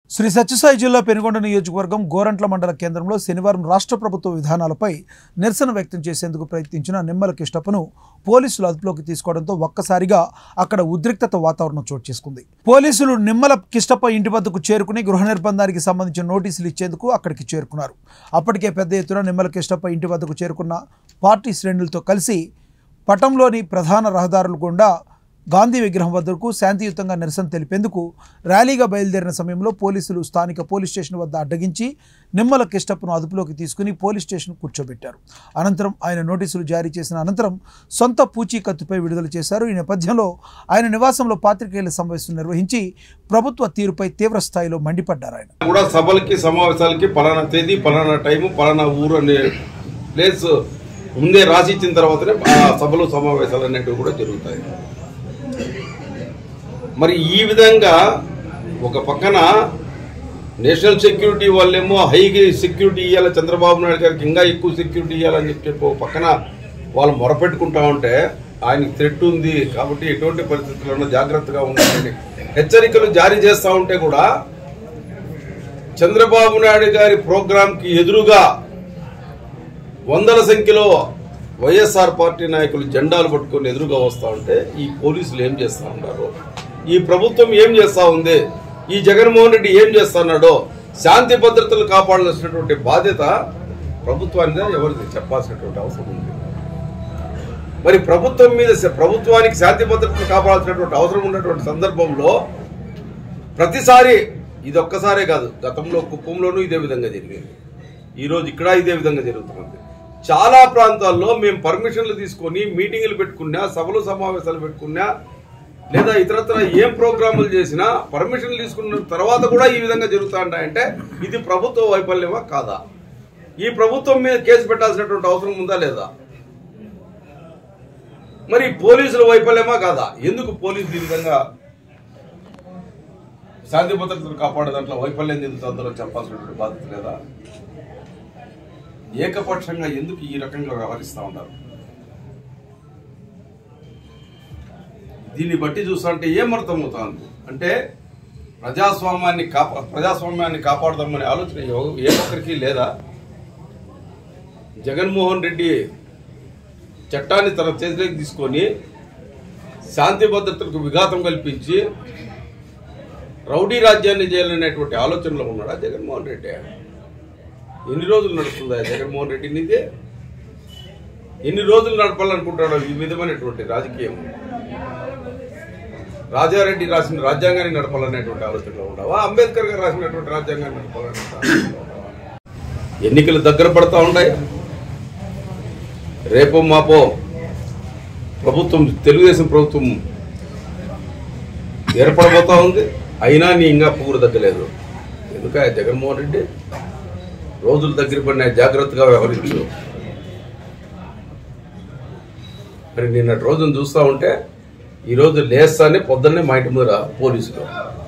శ్రీ సత్యసాయి జిల్లా పెనుగొండ నియోజకవర్గం గోరంట్ల మండల కేంద్రంలో శనివారం రాష్ట్ర ప్రభుత్వ విధానాలపై నిరసన వ్యక్తం చేసేందుకు ప్రయత్నించిన నిమ్మల కిష్టప్పను పోలీసులు అదుపులోకి తీసుకోవడంతో ఒక్కసారిగా అక్కడ ఉద్రిక్తత వాతావరణం చోటు చేసుకుంది పోలీసులు నిమ్మల కిష్టప్ప ఇంటి వద్దకు చేరుకుని గృహ నిర్బంధానికి సంబంధించిన నోటీసులు ఇచ్చేందుకు అక్కడికి చేరుకున్నారు అప్పటికే పెద్ద ఎత్తున నిమ్మల కిష్టప్ప ఇంటి వద్దకు చేరుకున్న పార్టీ శ్రేణులతో కలిసి పటంలోని ప్రధాన రహదారుల గుండా గాంధీ విగ్రహం వద్దకు శాంతియుతంగా నిరసన తెలిపేందుకు ర్యాలీగా బయలుదేరిన సమయంలో పోలీసులు స్థానిక పోలీస్ స్టేషన్ వద్ద అడ్డగించి నిమ్మల కిష్టప్పను అదుపులోకి తీసుకుని పోలీస్ స్టేషన్ కూర్చోబెట్టారు అనంతరం ఆయన నోటీసులు జారీ చేసిన అనంతరం సొంత పూచీకత్తుపై విడుదల చేశారు ఈ నేపథ్యంలో ఆయన నివాసంలో పాత్రికేయుల సమావేశం నిర్వహించి ప్రభుత్వ తీరుపై తీవ్ర స్థాయిలో మండిపడ్డారు ఆయన కూడా సభలకి సమావేశాలకి పలానా తేదీ పలానా టైము పలానా ఊరు అనే ప్లేస్ ముందే రాసి ఇచ్చిన తర్వాతనే ఆ సభలు సమావేశాలు అనేటివి కూడా జరుగుతాయి మరి ఈ విధంగా ఒక పక్కన నేషనల్ సెక్యూరిటీ వాళ్ళేమో హై సెక్యూరిటీ ఇవ్వాలి చంద్రబాబు నాయుడు గారికి ఇంకా ఎక్కువ సెక్యూరిటీ ఇవ్వాలని చెప్పి చెప్పి ఒక పక్కన వాళ్ళు మొరపెట్టుకుంటా ఉంటే ఆయనకి థ్రెట్ ఉంది కాబట్టి ఎటువంటి పరిస్థితుల్లో జాగ్రత్తగా ఉండాలని హెచ్చరికలు జారీ చేస్తూ ఉంటే కూడా చంద్రబాబు నాయుడు గారి ప్రోగ్రాం కి ఎదురుగా వందల సంఖ్యలో వైఎస్ఆర్ పార్టీ నాయకులు జెండాలు పట్టుకొని ఎదురుగా వస్తా ఉంటే ఈ పోలీసులు ఏం చేస్తా ఉన్నారు ఈ ప్రభుత్వం ఏం చేస్తా ఉంది ఈ జగన్మోహన్ రెడ్డి ఏం చేస్తున్నాడో శాంతి భద్రతలు కాపాడాల్సినటువంటి బాధ్యత ప్రభుత్వానికి ఎవరికి చెప్పాల్సినటువంటి అవసరం ఉంది మరి ప్రభుత్వం మీద ప్రభుత్వానికి శాంతి భద్రతలు కాపాడాల్సినటువంటి అవసరం ఉన్నటువంటి సందర్భంలో ప్రతిసారి ఇది ఒక్కసారే కాదు గతంలో కుప్పంలోనూ ఇదే విధంగా జరిగింది ఈ రోజు ఇక్కడ ఇదే విధంగా జరుగుతుంది చాలా ప్రాంతాల్లో మేము పర్మిషన్లు తీసుకొని మీటింగులు పెట్టుకున్నా సభలు సమావేశాలు పెట్టుకున్నా లేదా ఇతరత్ర ఏం ప్రోగ్రాములు చేసినా పర్మిషన్లు తీసుకున్న తర్వాత కూడా ఈ విధంగా జరుగుతా ఉంటాయంటే ఇది ప్రభుత్వ వైఫల్యమా కాదా ఈ ప్రభుత్వం మీద కేసు పెట్టాల్సినటువంటి అవసరం ఉందా లేదా మరి పోలీసుల వైఫల్యమా కాదా ఎందుకు పోలీసులు ఈ విధంగా శాంతి భద్రతలు కాపాడే దాంట్లో వైఫల్యం చెందుతుందో చెప్పాల్సినటువంటి బాధ్యత లేదా ఏకపక్షంగా ఎందుకు ఈ రకంగా వ్యవహరిస్తూ ఉంటారు దీన్ని బట్టి చూస్తుంటే ఏమర్థమవుతోంది అంటే ప్రజాస్వామ్యాన్ని కాపా ప్రజాస్వామ్యాన్ని కాపాడదామనే ఆలోచన ఎవ- ఏ ఒక్కరికి లేదా జగన్మోహన్ రెడ్డి చట్టాన్ని తన చేతిలోకి తీసుకొని శాంతి భద్రతలకు విఘాతం కల్పించి రౌడీ రాజ్యాన్ని చేయాలనేటువంటి ఆలోచనలో ఉన్నాడా జగన్మోహన్ రెడ్డి ఎన్ని రోజులు నడుస్తుందా జగన్మోహన్ రెడ్డి నీదే ఎన్ని రోజులు నడపాలనుకుంటాడో ఈ విధమైనటువంటి రాజకీయం రాజారెడ్డి రాసిన రాజ్యాంగాన్ని నడపాలనేటువంటి ఆలోచనలో ఉండవా అంబేద్కర్ గారు రాసినటువంటి రాజ్యాంగాన్ని నడపాలనే ఆలోచనలో ఉండవా? ఎన్నికలు దగ్గర పడతా ఉంటాయి రేపో మాపో ప్రభుత్వం తెలుగుదేశం ప్రభుత్వం ఏర్పడబోతా ఉంది అయినా నీ ఇంకా పువ్వులు తగ్గలేదు ఎందుక జగన్మోహన్ రెడ్డి రోజులు దగ్గర పడిన జాగ్రత్తగా వ్యవహరించు మరి నిన్నటి రోజును చూస్తా ఉంటే ఈ రోజు లేస్తానే పొద్దున్నే మా ఇంటి ముందర పోలీసులు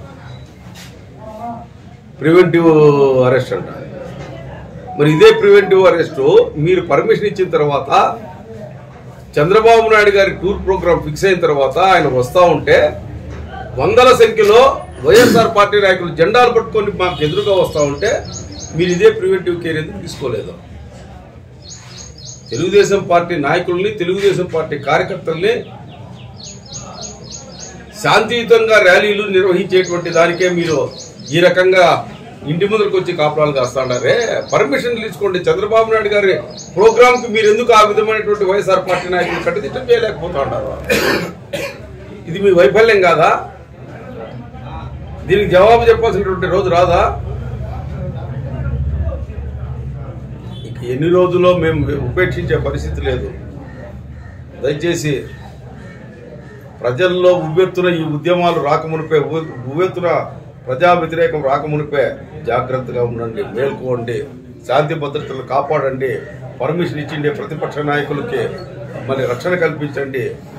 ప్రివెంటివ్ అరెస్ట్ అంట మరి ఇదే ప్రివెంటివ్ అరెస్ట్ మీరు పర్మిషన్ ఇచ్చిన తర్వాత చంద్రబాబు నాయుడు గారి టూర్ ప్రోగ్రామ్ ఫిక్స్ అయిన తర్వాత ఆయన వస్తా ఉంటే వందల సంఖ్యలో వైఎస్ఆర్ పార్టీ నాయకులు జెండాలు పట్టుకొని మాకు ఎదురుగా వస్తా ఉంటే మీరు ఇదే ప్రివెంటివ్ కేర్ ఎందుకు తీసుకోలేదు తెలుగుదేశం పార్టీ నాయకుల్ని తెలుగుదేశం పార్టీ కార్యకర్తల్ని శాంతియుతంగా ర్యాలీలు నిర్వహించేటువంటి దానికే మీరు ఈ రకంగా ఇంటి ముందరకు వచ్చి కాపురాలు కాస్తాడారే పర్మిషన్ తీసుకోండి చంద్రబాబు నాయుడు గారి ప్రోగ్రామ్ కి మీరు ఎందుకు ఆ విధమైనటువంటి వైఎస్ఆర్ పార్టీ నాయకులు కట్టుదిట్టం చేయలేకపోతా ఉన్నారు ఇది మీ వైఫల్యం కాదా దీనికి జవాబు చెప్పాల్సినటువంటి రోజు రాదా ఇక ఎన్ని రోజుల్లో మేము ఉపేక్షించే పరిస్థితి లేదు దయచేసి ప్రజల్లో ఉవ్వెత్తున ఈ ఉద్యమాలు రాకమునిపే ఉవ్వె- ఉవ్వెత్తున ప్రజా వ్యతిరేకం రాకమునిపే జాగ్రత్తగా ఉండండి మేల్కోండి శాంతి భద్రతలు కాపాడండి పర్మిషన్ ఇచ్చిండే ప్రతిపక్ష నాయకులకి మరి రక్షణ కల్పించండి